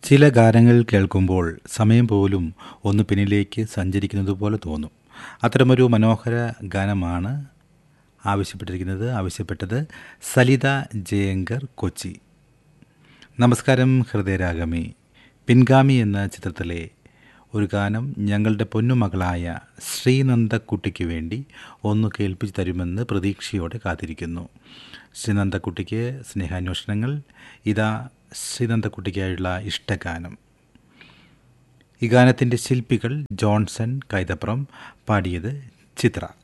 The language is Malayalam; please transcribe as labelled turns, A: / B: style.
A: ചില ഗാനങ്ങൾ കേൾക്കുമ്പോൾ സമയം പോലും ഒന്ന് പിന്നിലേക്ക് സഞ്ചരിക്കുന്നത് പോലെ തോന്നും അത്തരമൊരു മനോഹര ഗാനമാണ് ആവശ്യപ്പെട്ടിരിക്കുന്നത് ആവശ്യപ്പെട്ടത് സലിത ജയങ്കർ കൊച്ചി നമസ്കാരം ഹൃദയരാഗമി പിൻഗാമി എന്ന ചിത്രത്തിലെ ഒരു ഗാനം ഞങ്ങളുടെ പൊന്നുമകളായ ശ്രീനന്ദക്കുട്ടിക്ക് വേണ്ടി ഒന്ന് കേൾപ്പിച്ചു തരുമെന്ന് പ്രതീക്ഷയോടെ കാത്തിരിക്കുന്നു ശ്രീനന്ദക്കുട്ടിക്ക് സ്നേഹാന്വേഷണങ്ങൾ ഇതാ ശ്രീനന്ദക്കുട്ടിക്കായുള്ള ഇഷ്ടഗാനം ഈ ഗാനത്തിൻ്റെ ശില്പികൾ ജോൺസൺ കൈതപ്രം പാടിയത് ചിത്ര